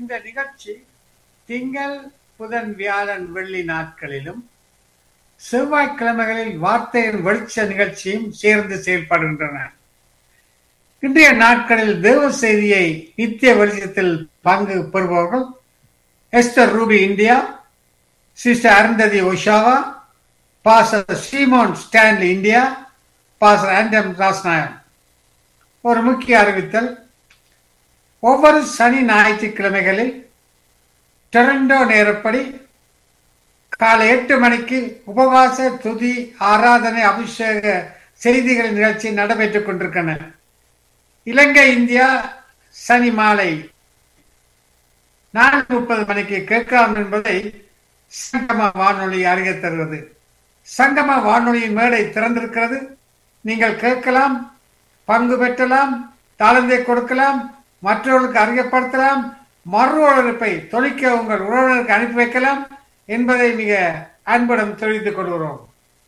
இந்த நிகழ்ச்சி திங்கள் புதன் வியாழன் வெள்ளி நாட்களிலும் செவ்வாய்க்கிழமைகளில் வார்த்தையின் வெளிச்ச நிகழ்ச்சியும் சேர்ந்து செயல்படுகின்றன இன்றைய நாட்களில் தேவ செய்தியை நித்திய வெளிச்சத்தில் பங்கு பெறுபவர்கள் Esther Ruby India sister Arundhati Oshawa pastor Simon Stanley India pastor ஆண்டம் ராஸ்நாயன் ஒரு முக்கிய அறிவித்தல் ஒவ்வொரு சனி ஞாயிற்றுக்கிழமைகளில் டொரண்டோ நேரப்படி காலை எட்டு மணிக்கு உபவாச துதி ஆராதனை அபிஷேக செய்திகள் நிகழ்ச்சி நடைபெற்றுக் கொண்டிருக்கின்றன இலங்கை இந்தியா சனி மாலை நான்கு முப்பது மணிக்கு கேட்கலாம் என்பதை சங்கம வானொலி அறிய தருவது சங்கம வானொலியின் மேடை திறந்திருக்கிறது நீங்கள் கேட்கலாம் பங்கு பெற்றலாம் தாளந்தை கொடுக்கலாம் மற்றவர்களுக்கு அறியப்படுத்தலாம் மறு ஒழிப்பை தொழிக்க உங்கள் உறவினருக்கு அனுப்பி வைக்கலாம் என்பதை மிக அன்புடன் தெரிவித்துக் கொள்கிறோம்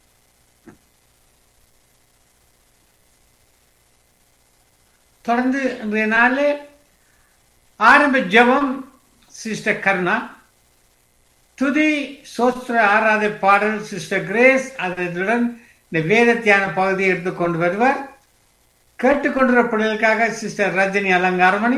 தொடர்ந்து இன்றைய நாளில் ஆரம்ப ஜெபம் சிஸ்டர் கருணா துதி சோஸ்திர ஆராத பாடல் சிஸ்டர் கிரேஸ் அதனுடன் இந்த வேத தியான பகுதியை எடுத்துக்கொண்டு வருவார் கேட்டுக்கொண்டிருந்த பிள்ளைகளுக்காக சிஸ்டர் ரஜினி அலங்காரமணி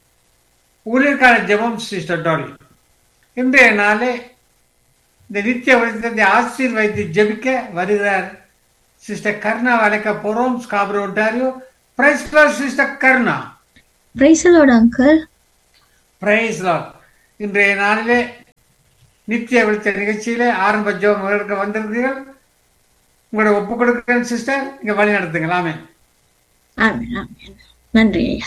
ஊழியர்கான ஜெபம் சிஸ்டர் டோலி இன்றைய நாளே இந்த நித்திய வெளிச்சத்தை ஆசீர்வதித்து ஜெபிக்க வருகிறார் சிஸ்டர் கருணா அழைக்க போறோம் Scarborough Ontario Price sister Karuna பிரைசலோட அங்கிள் பிரைஸ் இன்றைய நாளிலே நித்திய வெளிச்ச நிகழ்ச்சியிலே ஆரம்ப ஜோம் எடுக்க வந்திருக்கிறீர்கள் உங்களோட ஒப்பு கொடுக்கிறேன் சிஸ்டர் இங்க வழி நடத்துங்களாமே ஆமென் ஆமென் நன்றி ஐயா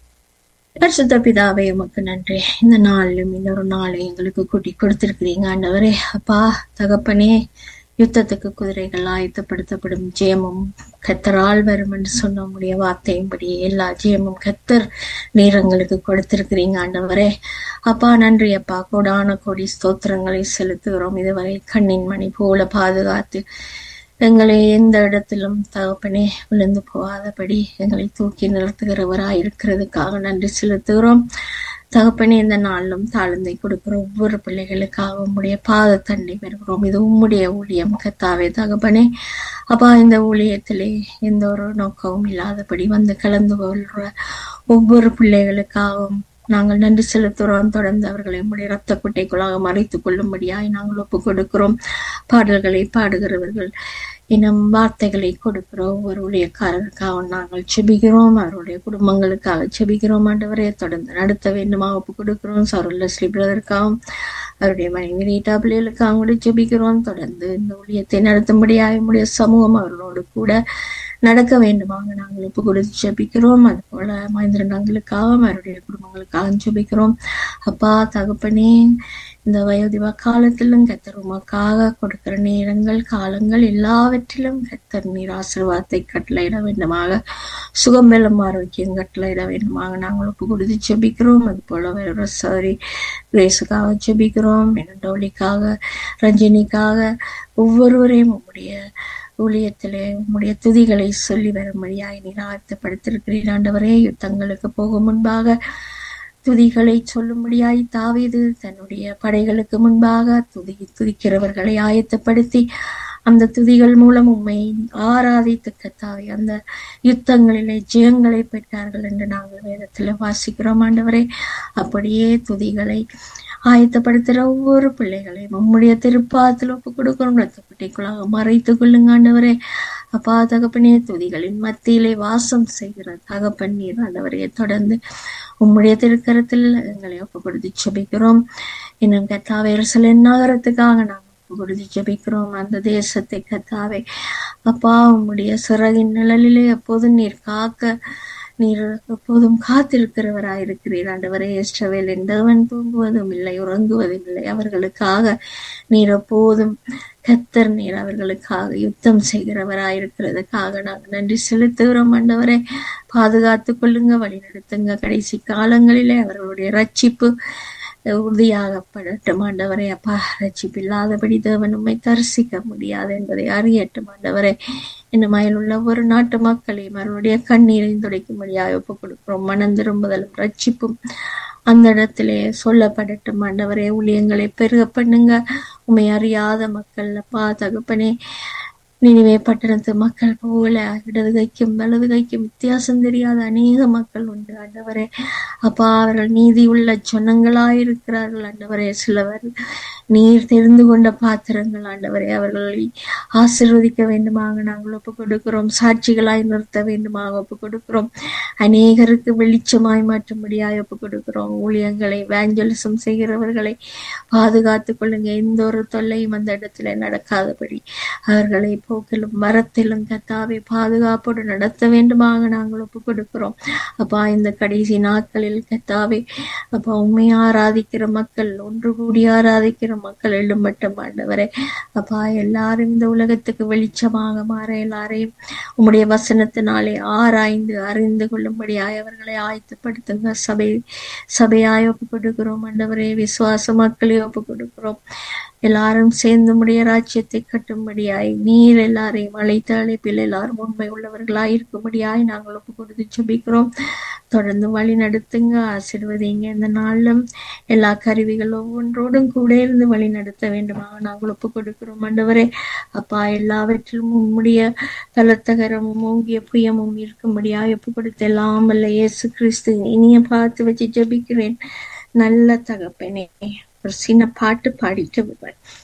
பரிசுத்த பிதாவே உமக்கு நன்றி இந்த நாளிலும் இன்னொரு நாளை எங்களுக்கு கூட்டி கொடுத்திருக்கிறீங்க ஆண்டவரே அப்பா தகப்பனே யுத்தத்துக்கு குதிரைகள் ஆயத்தப்படுத்தப்படும் ஜெயமும் கத்தரால் வரும் என்று சொன்ன முடிய வார்த்தையும்படி எல்லா ஜெயமும் கத்தர் நீரங்களுக்கு கொடுத்திருக்கிறீங்க ஆண்டவரே அப்பா நன்றி அப்பா கோடான கோடி ஸ்தோத்திரங்களை செலுத்துகிறோம் இதுவரை கண்ணின் மணி போல பாதுகாத்து எங்களை எந்த இடத்திலும் தகப்பனே விழுந்து போகாதபடி எங்களை தூக்கி நிறுத்துகிறவராய் இருக்கிறதுக்காக நன்றி செலுத்துகிறோம் தகப்பனே இந்த நாளிலும் தாழ்ந்தை கொடுக்கிற ஒவ்வொரு பிள்ளைகளுக்காக உம்முடைய பாத தண்ணி பெறுகிறோம் இது உம்முடைய ஊழியம் கத்தாவே தகப்பனே அப்பா இந்த ஊழியத்திலே எந்த ஒரு நோக்கமும் இல்லாதபடி வந்து கலந்து கொள்ற ஒவ்வொரு பிள்ளைகளுக்காகவும் நாங்கள் நன்றி செலுத்துகிறோம் தொடர்ந்து அவர்களை உம்முடைய ரத்த குட்டைக்குள்ளாக மறைத்துக் கொள்ளும்படியாய் நாங்கள் ஒப்புக் கொடுக்கிறோம் பாடல்களை பாடுகிறவர்கள் இனம் வார்த்தைகளை கொடுக்கிற ஒவ்வொரு ஊழியக்காரருக்காக நாங்கள் செபிக்கிறோம் அவருடைய குடும்பங்களுக்காக செபிக்கிறோம் ஆண்டவரே தொடர்ந்து நடத்த வேண்டுமா ஒப்பு கொடுக்கிறோம் சருலஸ்ரீ பிரதருக்காகவும் அவருடைய மனைவி ரீட்டா பிள்ளைகளுக்காக கூட ஜெபிக்கிறோம் தொடர்ந்து இந்த ஊழியத்தை நடத்தும்படியாக நம்முடைய சமூகம் அவர்களோடு கூட நடக்க வேண்டுமாக நாங்கள் ஒப்பு கொடுத்து ஜெபிக்கிறோம் அது போல மகேந்திரன் அவருடைய குடும்பங்களுக்காக ஜெபிக்கிறோம் அப்பா தகப்பனே இந்த வயோதிபா காலத்திலும் கத்தர் உமக்காக கொடுக்கிற நேரங்கள் காலங்கள் எல்லாவற்றிலும் கத்தர் நீர் ஆசீர்வாதத்தை கட்டளையிட வேண்டுமாக சுகம் வெள்ளம் ஆரோக்கியம் கட்டளையிட வேண்டுமாக நாங்கள் ஒப்பு கொடுத்து ஜெபிக்கிறோம் அது போல வேற சாரி கிரேஸுக்காக ஜெபிக்கிறோம் டோலிக்காக ரஞ்சினிக்காக ஒவ்வொருவரையும் உம்முடைய ஊழியத்திலே உம்முடைய துதிகளை சொல்லி வரும்படியாய் நீர் ஆயத்தப்படுத்திருக்கிறீர் ஆண்டவரே யுத்தங்களுக்கு போகும் முன்பாக துதிகளை சொல்லும்படியாய் தாவீது தன்னுடைய படைகளுக்கு முன்பாக துதி துதிக்கிறவர்களை ஆயத்தப்படுத்தி அந்த துதிகள் மூலம் உண்மை ஆராதித்து கத்தாவை அந்த யுத்தங்களிலே ஜெயங்களை பெற்றார்கள் என்று நாங்கள் வேதத்துல வாசிக்கிறோம் ஆண்டவரே அப்படியே துதிகளை ஆயத்தப்படுத்துகிற ஒவ்வொரு பிள்ளைகளையும் உம்முடைய திருப்பாத்தில் ஒப்பு கொடுக்கணும் ரத்தப்பட்டிக்குள்ளாக மறைத்து கொள்ளுங்க ஆண்டவரே அப்பா தகப்பனே துதிகளின் மத்தியிலே வாசம் செய்கிற தகப்பன் நீர் ஆண்டவரையை தொடர்ந்து உம்முடைய திருக்கரத்தில் எங்களை ஒப்பு கொடுத்து செபிக்கிறோம் இன்னும் கத்தாவே சில நகரத்துக்காக நாங்கள் ஒப்பு கொடுத்து ஜெபிக்கிறோம் அந்த தேசத்தை கத்தாவே அப்பா உம்முடைய சிறகின் நிழலிலே எப்போதும் நீர் காக்க நீர் எப்போதும் காத்திருக்கிறவராயிருக்கிறீர் ஆண்டவரே இஸ்ரவேல் என்றவன் தூங்குவதும் இல்லை உறங்குவதும் இல்லை அவர்களுக்காக நீர் எப்போதும் கத்தர் நீர் அவர்களுக்காக யுத்தம் செய்கிறவராயிருக்கிறதுக்காக நாங்கள் நன்றி செலுத்துகிறோம் ஆண்டவரே பாதுகாத்து கொள்ளுங்க வழி நடத்துங்க கடைசி காலங்களிலே அவர்களுடைய ரட்சிப்பு உறுதியாகப்படட்டும் ஆண்டவரே அப்பா ரட்சிப்பில்லாதபடி தேவன் உண்மை தரிசிக்க முடியாது என்பதை அறியட்டும் ஆண்டவரே இன்னும் உள்ள ஒரு நாட்டு மக்களையும் அவருடைய கண்ணீரை துடைக்கும்படியாக ஒப்புக் கொடுக்கிறோம் மனம் திரும்புதலும் ரட்சிப்பும் அந்த இடத்திலே சொல்லப்படட்டும் ஆண்டவரே ஊழியங்களை பெருக பண்ணுங்க உண்மை அறியாத மக்கள் அப்பா தகப்பனே நினைவே பட்டணத்து மக்கள் போல இடது கைக்கும் வலது கைக்கும் வித்தியாசம் தெரியாத அநேக மக்கள் உண்டு ஆண்டவரே அப்பா அவர்கள் நீதி உள்ள சொன்னங்களாயிருக்கிறார்கள் ஆண்டவரே சிலவர் நீர் தெரிந்து கொண்ட பாத்திரங்கள் ஆண்டவரே அவர்களை ஆசிர்வதிக்க வேண்டுமாக நாங்கள் ஒப்பு கொடுக்கிறோம் சாட்சிகளாய் நிறுத்த வேண்டுமாக ஒப்பு கொடுக்கிறோம் அநேகருக்கு வெளிச்சமாய் மாற்றும்படியாய் ஒப்பு கொடுக்கிறோம் ஊழியங்களை வேஞ்சலிசம் செய்கிறவர்களை பாதுகாத்துக் கொள்ளுங்க எந்த ஒரு தொல்லையும் அந்த இடத்துல நடக்காதபடி அவர்களை போக்கிலும் மரத்திலும் கத்தாவை பாதுகாப்போடு நடத்த வேண்டுமாக நாங்கள் ஒப்பு கொடுக்கிறோம் அப்பா இந்த கடைசி நாட்களில் கத்தாவை அப்பா உண்மை ஆராதிக்கிற மக்கள் ஒன்று கூடி ஆராதிக்கிற மக்கள் எழும்பட்டும் ஆண்டவரே அப்பா எல்லாரும் இந்த உலகத்துக்கு வெளிச்சமாக மாற எல்லாரையும் உம்முடைய வசனத்தினாலே ஆராய்ந்து அறிந்து கொள்ளும்படியாய் அவர்களை ஆயத்தப்படுத்துங்க சபை சபையாய் ஒப்பு கொடுக்கிறோம் ஆண்டவரே விசுவாச மக்களை ஒப்பு கொடுக்கிறோம் எல்லாரும் சேர்ந்து உடைய ராஜ்யத்தை கட்டும்படியாய் நீர் எல்லாரையும் அழைத்த அழைப்பில் எல்லாரும் உண்மை உள்ளவர்களாய் இருக்கும்படியாய் நாங்கள் ஒப்பு கொடுத்து ஜெபிக்கிறோம் தொடர்ந்து வழி நடத்துங்க ஆசிர்வதிங்க இந்த நாளிலும் எல்லா கருவிகள் ஒவ்வொன்றோடும் கூட இருந்து வழி நடத்த வேண்டுமாக நாங்கள் ஒப்பு கொடுக்கிறோம் ஆண்டவரே அப்பா எல்லாவற்றிலும் உம்முடைய பலத்தகரமும் ஓங்கிய புயமும் இருக்கும்படியாய் ஒப்பு கொடுத்து எல்லாம் வல்ல இயேசு கிறிஸ்து இனிய பார்த்து வச்சு ஜெபிக்கிறேன் நல்ல தகப்பனே ஒரு சின்ன பாட்டு பாடிட்டு விடுவேன்